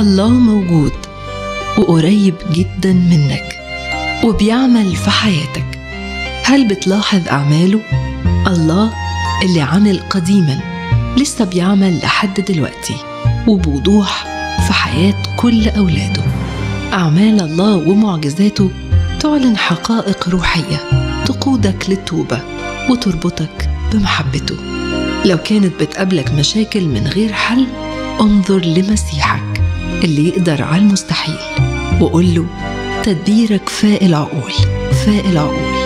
الله موجود وقريب جدا منك وبيعمل في حياتك هل بتلاحظ أعماله؟ الله اللي عمل قديما لسه بيعمل لحد دلوقتي وبوضوح في حياة كل أولاده أعمال الله ومعجزاته تعلن حقائق روحية تقودك للتوبة وتربطك بمحبته لو كانت بتقابلك مشاكل من غير حل انظر لمسيحك اللي يقدر على المستحيل وقول له تدبيرك فاء العقول فاء العقول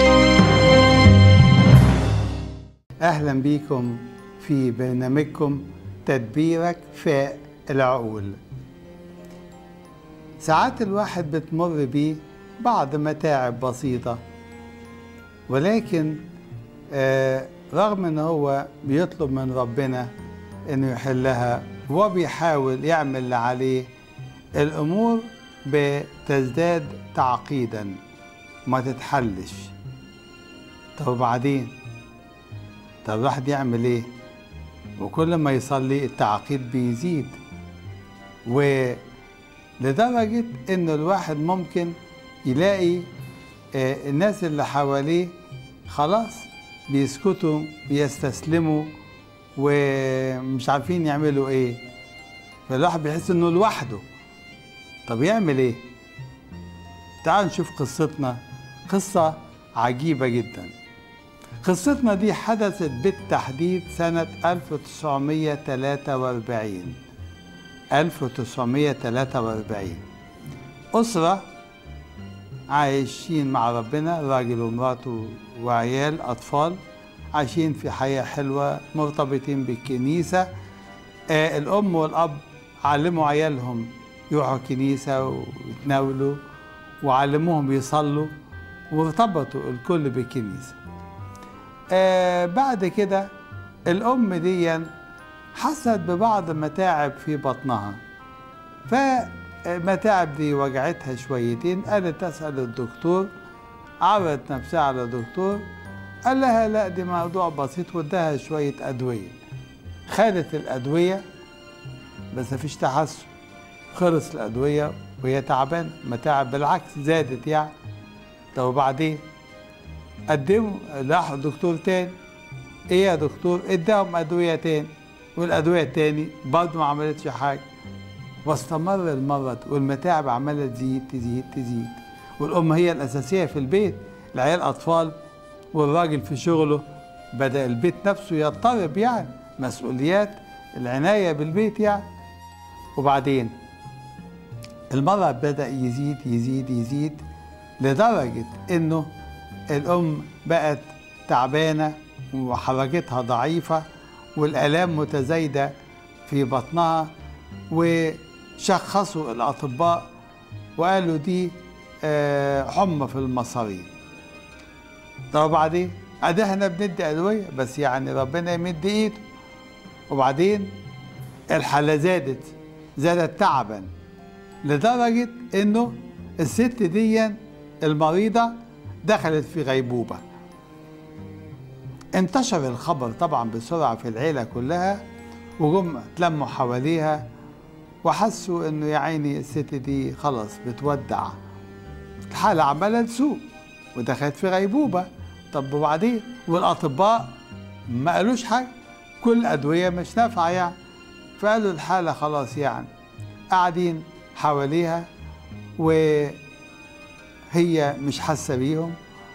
أهلا بيكم في برنامجكم تدبيرك فاء العقول ساعات الواحد بتمر بيه بعض متاعب بسيطة ولكن آه رغم ان هو بيطلب من ربنا انه يحلها هو بيحاول يعمل اللي عليه الامور بتزداد تعقيدا ما تتحلش طب وبعدين طب الواحد يعمل ايه وكل ما يصلي التعقيد بيزيد ولدرجة ان الواحد ممكن يلاقي آه الناس اللي حواليه خلاص بيسكتوا بيستسلموا ومش عارفين يعملوا ايه فالواحد بيحس انه لوحده طب يعمل ايه تعالوا نشوف قصتنا قصة عجيبة جدا قصتنا دي حدثت بالتحديد سنة 1943 1943 أسرة عايشين مع ربنا راجل ومراته وعيال أطفال عايشين في حياة حلوة مرتبطين بالكنيسة آه الأم والأب علموا عيالهم يروحوا الكنيسة ويتناولوا وعلموهم يصلوا وارتبطوا الكل بالكنيسة آه بعد كده الأم دي حست ببعض متاعب في بطنها فالمتاعب دي وجعتها شويتين قالت تسأل الدكتور عرضت نفسها على الدكتور قال لها لا دي موضوع بسيط واداها شوية أدوية خدت الأدوية بس مفيش تحسن خلص الأدوية وهي تعبانة متاعب بالعكس زادت يعني طب وبعدين قدموا راحوا دكتور تاني ايه يا دكتور اداهم أدوية تاني والأدوية التاني برضه ما عملتش حاجة واستمر المرض والمتاعب عمالة تزيد تزيد تزيد والأم هي الأساسية في البيت العيال أطفال والراجل في شغله بدأ البيت نفسه يضطرب يعني مسؤوليات العناية بالبيت يعني وبعدين المرض بدأ يزيد يزيد يزيد لدرجة إنه الأم بقت تعبانة وحركتها ضعيفة والآلام متزايدة في بطنها وشخصوا الأطباء وقالوا دي حمى في المصارين طب وبعدين ادي احنا بندي ادويه بس يعني ربنا يمد ايده وبعدين الحاله زادت زادت تعبا لدرجه انه الست دي المريضه دخلت في غيبوبه انتشر الخبر طبعا بسرعه في العيله كلها وجم تلموا حواليها وحسوا انه يا عيني الست دي خلاص بتودع الحاله عماله تسوء ودخلت في غيبوبة طب وبعدين والأطباء ما قالوش حاجة كل أدوية مش نافعة يعني فقالوا الحالة خلاص يعني قاعدين حواليها وهي مش حاسة بيهم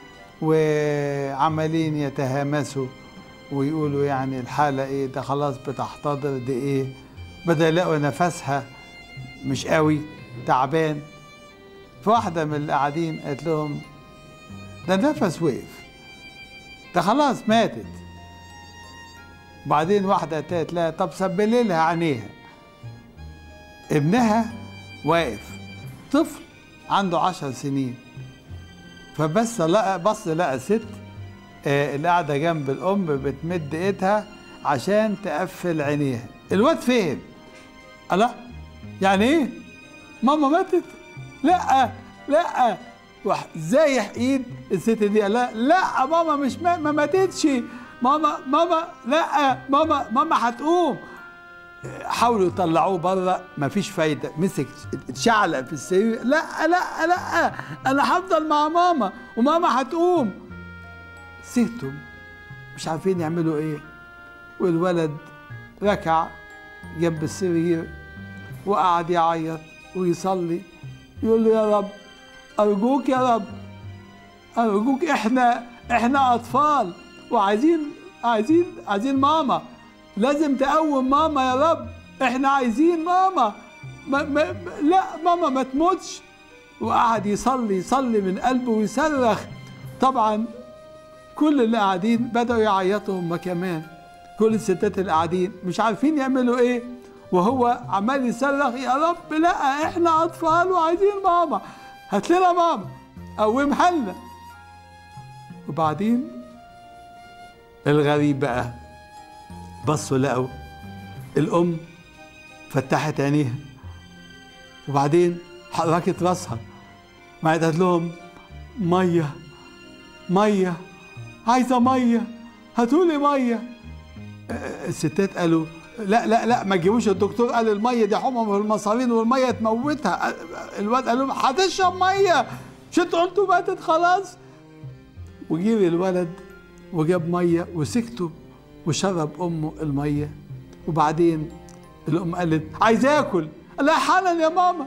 وعمالين يتهامسوا ويقولوا يعني الحالة ايه ده خلاص بتحتضر دي ايه بدأ يلاقوا نفسها مش قوي تعبان فواحدة من اللي قاعدين قالت لهم ده النفس وقف ده خلاص ماتت بعدين واحدة قالت لها طب سبلي لها عينيها ابنها واقف طفل عنده عشر سنين فبس لقى بص لقى ست آه اللي قاعدة جنب الأم بتمد إيدها عشان تقفل عينيها الواد فهم الله يعني إيه؟ ماما ماتت؟ لأ لأ زايح ايد الست دي قال لا لا ماما مش ما, ما ماتتش ماما ماما لا ماما ماما هتقوم حاولوا يطلعوه بره مفيش فايده مسك اتشعلق في السرير لا لا لا انا هفضل مع ماما وماما هتقوم سيتهم مش عارفين يعملوا ايه والولد ركع جنب السرير وقعد يعيط ويصلي يقول له يا رب ارجوك يا رب ارجوك احنا احنا اطفال وعايزين عايزين عايزين ماما لازم تقوم ماما يا رب احنا عايزين ماما ما ما لا ماما ما تموتش وقعد يصلي يصلي من قلبه ويصرخ طبعا كل اللي قاعدين بدأوا يعيطوا هم كمان كل الستات اللي قاعدين مش عارفين يعملوا ايه وهو عمال يصرخ يا رب لا احنا اطفال وعايزين ماما هات لنا ماما قومها لنا وبعدين الغريب بقى بصوا لقوا الام فتحت عينيها وبعدين حركت راسها ما قالت لهم ميه ميه عايزه ميه هاتولي ميه الستات قالوا لا لا لا ما تجيبوش الدكتور قال الميه دي حمى في المصارين والميه تموتها الواد قال لهم هتشرب ميه مش انتوا قلتوا ماتت خلاص وجيب الولد وجاب ميه وسكتوا وشرب امه الميه وبعدين الام قالت عايز اكل لا حالا يا ماما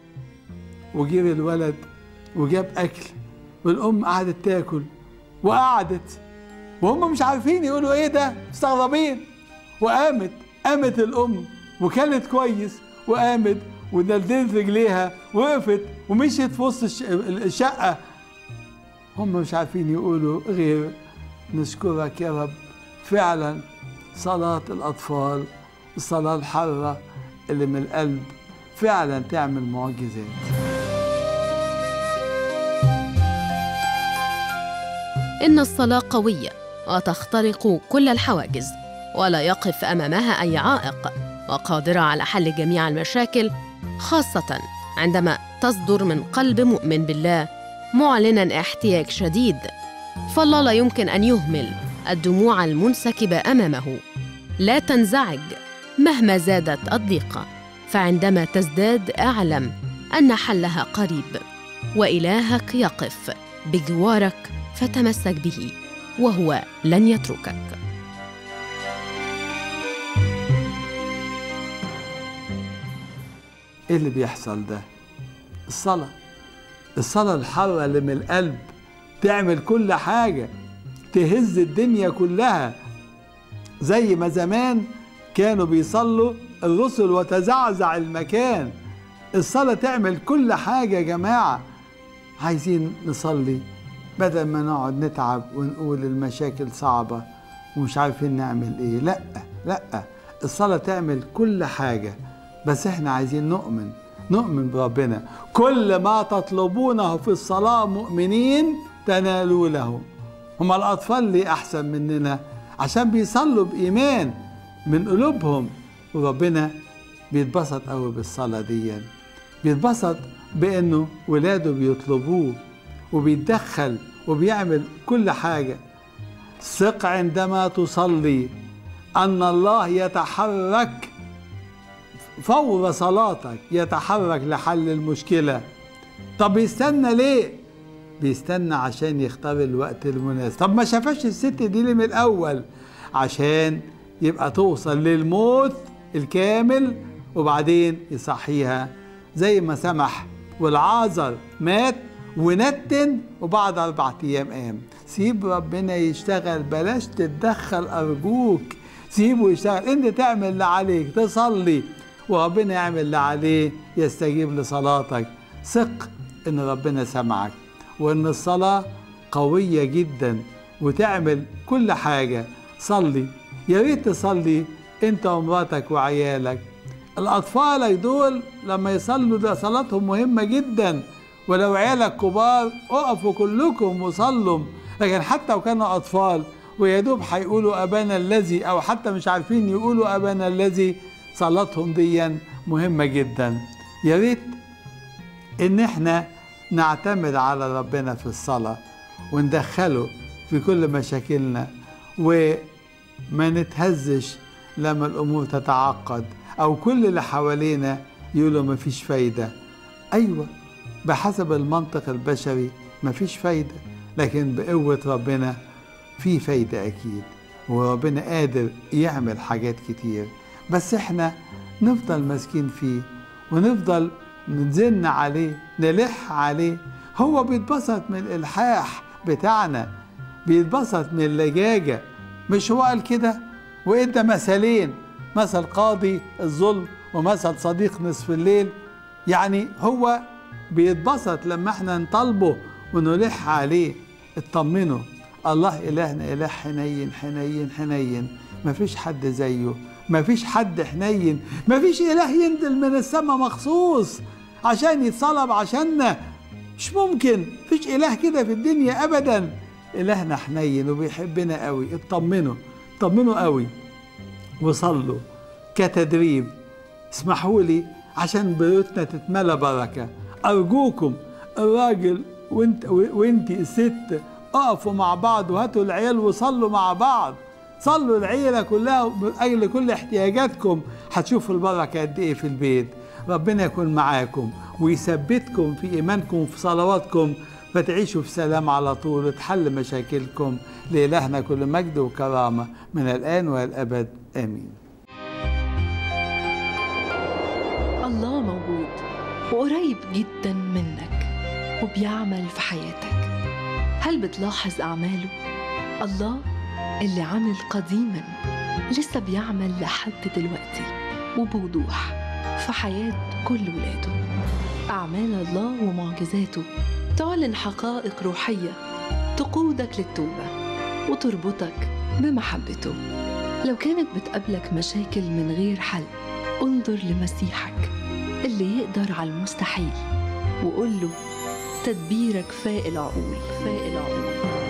وجيب الولد وجاب اكل والام قعدت تاكل وقعدت وهم مش عارفين يقولوا ايه ده مستغربين وقامت قامت الام وكلت كويس وقامت ودلدلت رجليها وقفت ومشيت في وسط الشقه هم مش عارفين يقولوا غير نشكرك يا رب فعلا صلاة الأطفال الصلاة الحرة اللي من القلب فعلا تعمل معجزات إن الصلاة قوية وتخترق كل الحواجز ولا يقف أمامها أي عائق وقادرة على حل جميع المشاكل خاصة عندما تصدر من قلب مؤمن بالله معلنا احتياج شديد فالله لا يمكن أن يهمل الدموع المنسكبة أمامه لا تنزعج مهما زادت الضيقة فعندما تزداد اعلم أن حلها قريب وإلهك يقف بجوارك فتمسك به وهو لن يتركك ايه اللي بيحصل ده الصلاة الصلاة الحرة اللي من القلب تعمل كل حاجة تهز الدنيا كلها زي ما زمان كانوا بيصلوا الرسل وتزعزع المكان الصلاة تعمل كل حاجة يا جماعة عايزين نصلي بدل ما نقعد نتعب ونقول المشاكل صعبة ومش عارفين نعمل ايه لا لا الصلاة تعمل كل حاجة بس احنا عايزين نؤمن نؤمن بربنا كل ما تطلبونه في الصلاة مؤمنين تنالوا له هما الأطفال ليه أحسن مننا عشان بيصلوا بإيمان من قلوبهم وربنا بيتبسط قوي بالصلاة دي بيتبسط بأنه ولاده بيطلبوه وبيتدخل وبيعمل كل حاجة ثق عندما تصلي أن الله يتحرك فور صلاتك يتحرك لحل المشكلة طب بيستنى ليه؟ بيستنى عشان يختار الوقت المناسب طب ما شافش الست دي ليه من الأول عشان يبقى توصل للموت الكامل وبعدين يصحيها زي ما سمح والعازر مات ونتن وبعد أربع أيام قام سيب ربنا يشتغل بلاش تتدخل أرجوك سيبه يشتغل أنت تعمل اللي عليك تصلي وربنا يعمل اللي عليه يستجيب لصلاتك ثق ان ربنا سمعك وان الصلاه قويه جدا وتعمل كل حاجه صلي يا ريت تصلي انت ومراتك وعيالك الاطفال دول لما يصلوا ده صلاتهم مهمه جدا ولو عيالك كبار اقفوا كلكم وصلوا لكن حتى لو كانوا اطفال ويا دوب هيقولوا ابانا الذي او حتى مش عارفين يقولوا ابانا الذي صلاتهم دي مهمة جدا يا ريت ان احنا نعتمد على ربنا في الصلاة وندخله في كل مشاكلنا وما نتهزش لما الأمور تتعقد أو كل اللي حوالينا يقولوا مفيش فايدة أيوة بحسب المنطق البشري مفيش فايدة لكن بقوة ربنا في فايدة أكيد وربنا قادر يعمل حاجات كتير بس احنا نفضل ماسكين فيه ونفضل نزن عليه نلح عليه هو بيتبسط من الإلحاح بتاعنا بيتبسط من اللجاجة مش هو قال كده وإدى مثلين مثل قاضي الظلم ومثل صديق نصف الليل يعني هو بيتبسط لما احنا نطالبه ونلح عليه اطمنوا الله إلهنا إله حنين حنين حنين مفيش حد زيه مفيش حد حنين مفيش إله ينزل من السماء مخصوص عشان يتصلب عشاننا مش ممكن مفيش إله كده في الدنيا أبدا إلهنا حنين وبيحبنا قوي اطمنوا اطمنوا قوي وصلوا كتدريب اسمحوا لي عشان بيوتنا تتملى بركة أرجوكم الراجل وانت وانت الست اقفوا مع بعض وهاتوا العيال وصلوا مع بعض صلوا العيلة كلها من أجل كل احتياجاتكم هتشوفوا البركة قد إيه في البيت ربنا يكون معاكم ويثبتكم في إيمانكم وفي صلواتكم فتعيشوا في سلام على طول وتحل مشاكلكم لإلهنا كل مجد وكرامة من الآن والأبد آمين الله موجود وقريب جدا منك وبيعمل في حياتك هل بتلاحظ أعماله؟ الله اللي عمل قديما لسه بيعمل لحد دلوقتي وبوضوح في حياة كل ولاده أعمال الله ومعجزاته تعلن حقائق روحية تقودك للتوبة وتربطك بمحبته لو كانت بتقابلك مشاكل من غير حل انظر لمسيحك اللي يقدر على المستحيل وقول له تدبيرك فاق العقول فاق العقول